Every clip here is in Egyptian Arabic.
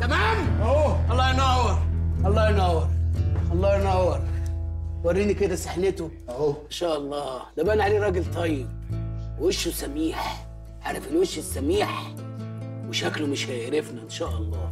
تمام اهو الله ينور الله ينور الله ينور وريني كده سحنته اهو ما شاء الله ده باين عليه راجل طيب وشه سميح عارف الوش السميح وشكله مش هيقرفنا ان شاء الله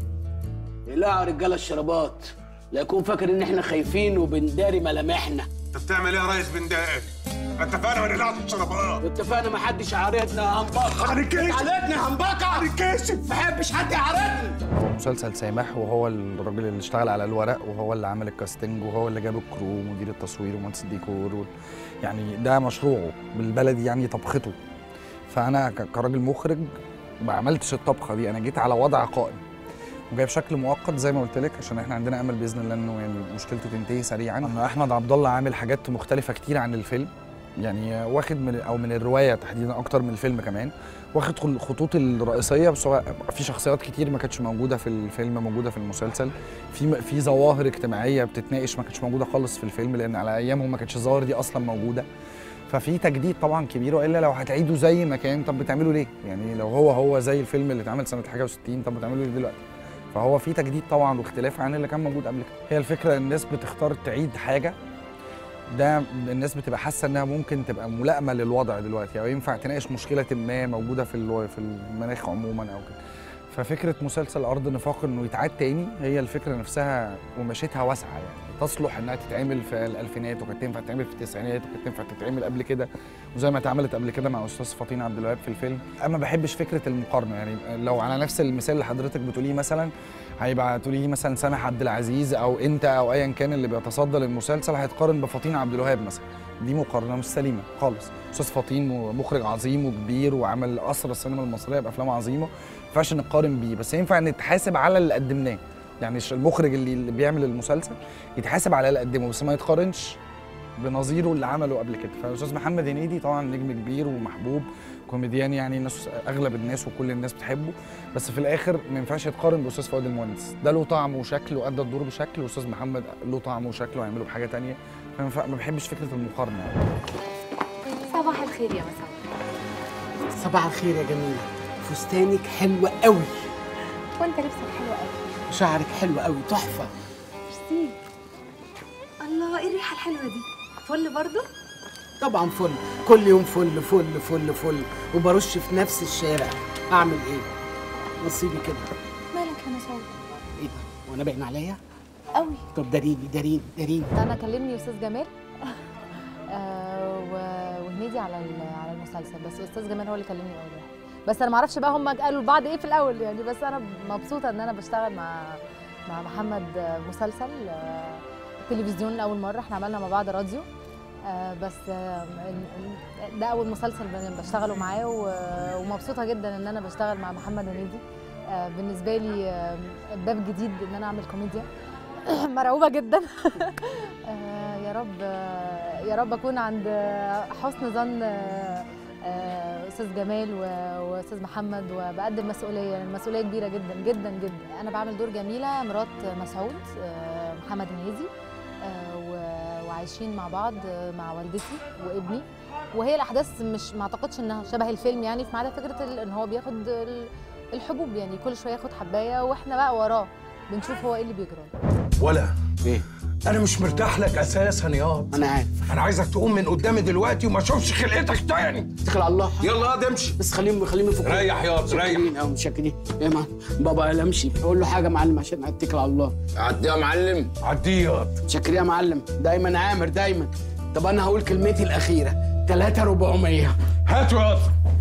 لا رجاله الشرابات لا يكون فاكر ان احنا خايفين وبنداري ملامحنا انت بتعمل ايه يا ريس بندائي؟ اتفقنا ما نلعب الشرابات واتفقنا ما حدش يعارضنا هنبقى هنكشف. عارضني هنبقى هنكشف. ما بحبش حد يعارضني هو مسلسل سامح وهو الراجل اللي اشتغل على الورق وهو اللي عمل الكاستنج وهو اللي جاب الكرو ومدير التصوير ومهندس الديكور و... يعني ده مشروعه بالبلدي يعني طبخته فانا ك- كراجل مخرج ما عملتش الطبخه دي انا جيت على وضع قائم وجايب شكل مؤقت زي ما قلت لك عشان احنا عندنا امل باذن الله انه يعني مشكلته تنتهي سريعا أما احمد عبد الله عامل حاجات مختلفه كتير عن الفيلم يعني واخد من او من الروايه تحديدا اكتر من الفيلم كمان واخد خل- الخطوط الرئيسيه بس هو في شخصيات كتير ما كانتش موجوده في الفيلم موجوده في المسلسل في في ظواهر اجتماعيه بتتناقش ما كانتش موجوده خالص في الفيلم لان على ايامهم ما كانتش الظواهر دي اصلا موجوده ففي تجديد طبعا كبير والا لو هتعيدوا زي ما كان طب بتعملوا ليه؟ يعني لو هو هو زي الفيلم اللي اتعمل سنه حاجه و60 طب بتعملوا ليه دلوقتي؟ فهو في تجديد طبعا واختلاف عن اللي كان موجود قبل كده هي الفكره الناس بتختار تعيد حاجه ده الناس بتبقى حاسه انها ممكن تبقى ملائمه للوضع دلوقتي او ينفع تناقش مشكله ما موجوده في الو- في المناخ عموما او كده ففكره مسلسل ارض نفاق انه يتعاد تاني هي الفكره نفسها ومشيتها واسعه يعني تصلح انها تتعمل في الالفينات وكانت تنفع تتعمل في التسعينات وكانت تنفع تتعمل قبل كده وزي ما اتعملت قبل كده مع استاذ فاطين عبد الوهاب في الفيلم انا ما بحبش فكره المقارنه يعني لو على نفس المثال اللي حضرتك بتقوليه مثلا هيبقى تقولي مثلا سامح عبد العزيز او انت او ايا كان اللي بيتصدى للمسلسل هيتقارن بفاطين عبد الوهاب مثلا دي مقارنه مش سليمه خالص استاذ فاطين مخرج عظيم وكبير وعمل اسرى السينما المصريه بافلام عظيمه ما ينفعش نقارن بيه بس ينفع نتحاسب على اللي قدمناه يعني الش- المخرج اللي, اللي بيعمل المسلسل يتحاسب على اللي قدمه بس ما يتقارنش بنظيره اللي عمله قبل كده فالاستاذ محمد هنيدي طبعا نجم كبير ومحبوب كوميديان يعني الناس اغلب الناس وكل الناس بتحبه بس في الاخر ما ينفعش يتقارن باستاذ فؤاد المهندس ده له طعم وشكل وادى الدور بشكل واستاذ محمد له طعم وشكل وهيعمله بحاجه تانية فما ينفع- ما بحبش فكره المقارنه يعني. صباح الخير يا مساء صباح الخير يا جميله فستانك حلو قوي وانت لبسك حلو قوي شعرك حلو قوي تحفه ميرسي الله ايه الريحه الحلوه دي فل برضو طبعا فل كل يوم فل فل فل فل وبرش في نفس الشارع اعمل ايه نصيبي كده مالك يا مساء ايه ده وانا باين عليا قوي طب داريني داريني داريني انا كلمني استاذ جمال آه، و- وهنيدي على ال- على المسلسل بس استاذ جمال هو اللي كلمني اول واحد بس انا ما اعرفش بقى هم قالوا لبعض ايه في الاول يعني بس انا مبسوطه ان انا بشتغل مع مع محمد آه، مسلسل آه، تلفزيون لاول مره احنا عملنا مع بعض راديو آه، بس آه، ال- ال- ده اول مسلسل ب- بشتغله معاه و- ومبسوطه جدا ان انا بشتغل مع محمد هنيدي آه، بالنسبه لي آه، باب جديد ان انا اعمل كوميديا مرعوبه جدا آه، يا رب آه، يا رب اكون عند آه، حسن ظن آه، آه، استاذ جمال و- واستاذ محمد وبقدم مسؤوليه المسؤوليه كبيره جدا جدا جدا انا بعمل دور جميله مرات مسعود آه، محمد هنيدي آه، و- وعايشين مع بعض آه، مع والدتي وابني وهي الاحداث مش ما اعتقدش انها شبه الفيلم يعني في عدا فكره ال- ان هو بياخد ال- الحبوب يعني كل شويه ياخد حبايه واحنا بقى وراه بنشوف هو ايه اللي بيجرى ولا ايه انا مش مرتاح لك اساسا ياض انا عارف انا عايزك تقوم من قدامي دلوقتي وما اشوفش خلقتك تاني اتكل على الله يلا ياض امشي بس خليهم خليهم يفكوا ريح ياض ريح شاكرين او شاكرين ايه ما بابا قال امشي اقول له حاجه يا معلم عشان اتكل على الله عدي يا معلم عدي ياض شاكرين يا معلم دايما عامر دايما طب انا هقول كلمتي الاخيره 3400 هاتوا ياض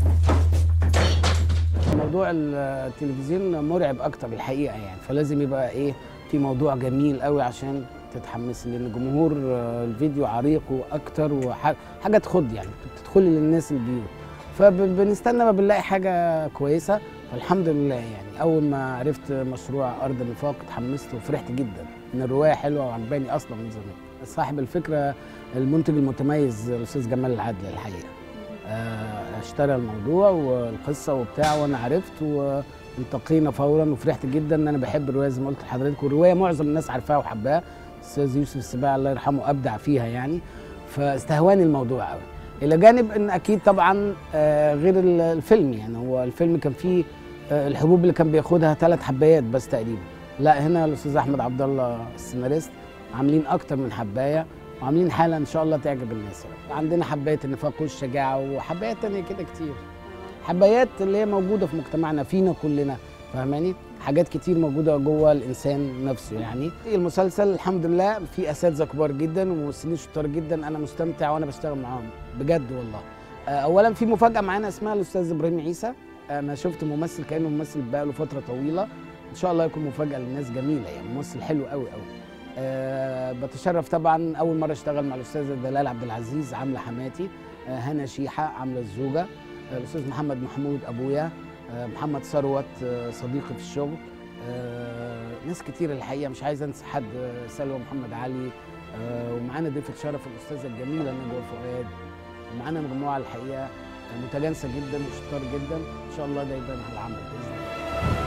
موضوع التلفزيون مرعب اكتر الحقيقه يعني فلازم يبقى ايه في موضوع جميل قوي عشان تتحمس لان جمهور آه، الفيديو عريق واكتر وحاجه تخض يعني بتدخلي للناس البيوت فبنستنى ما بنلاقي حاجه كويسه فالحمد لله يعني اول ما عرفت مشروع ارض النفاق اتحمست وفرحت جدا ان الروايه حلوه وعجباني اصلا من زمان صاحب الفكره المنتج المتميز الاستاذ جمال العدل الحقيقه آه، اشترى الموضوع والقصه وبتاع وانا عرفت والتقينا فورا وفرحت جدا ان انا بحب الروايه زي ما قلت لحضرتك والروايه معظم الناس عارفاها وحباها الاستاذ يوسف السباع الله يرحمه ابدع فيها يعني فاستهواني الموضوع قوي الى جانب ان اكيد طبعا آه، غير ال- الفيلم يعني هو الفيلم كان فيه آه، الحبوب اللي كان بياخدها ثلاث حبايات بس تقريبا لا هنا الاستاذ احمد عبد الله السيناريست عاملين اكتر من حبايه وعاملين حاله ان شاء الله تعجب الناس يعني. عندنا حبايه النفاق والشجاعه وحبايات تانية كده كتير حبايات اللي هي موجوده في مجتمعنا فينا كلنا فاهماني حاجات كتير موجوده جوه الانسان نفسه يعني المسلسل الحمد لله في اساتذه كبار جدا وممثلين شطار جدا انا مستمتع وانا بشتغل معاهم بجد والله آه، اولا في مفاجاه معانا اسمها الاستاذ ابراهيم عيسى انا شفت ممثل كانه ممثل بقاله فتره طويله ان شاء الله يكون مفاجاه للناس جميله يعني ممثل حلو قوي قوي أه بتشرف طبعا اول مره اشتغل مع الاستاذه دلال عبد العزيز عامله حماتي أه هنا شيحه عامله الزوجه أه الاستاذ محمد محمود ابويا أه محمد ثروت أه صديقي في الشغل أه ناس كتير الحقيقه مش عايز انسى حد أه سلوى محمد علي أه ومعانا ضيفه شرف الاستاذه الجميله نجوى فؤاد ومعانا مجموعه الحقيقه متجانسه جدا وشطار جدا ان شاء الله ده يبان على العمل باذن الله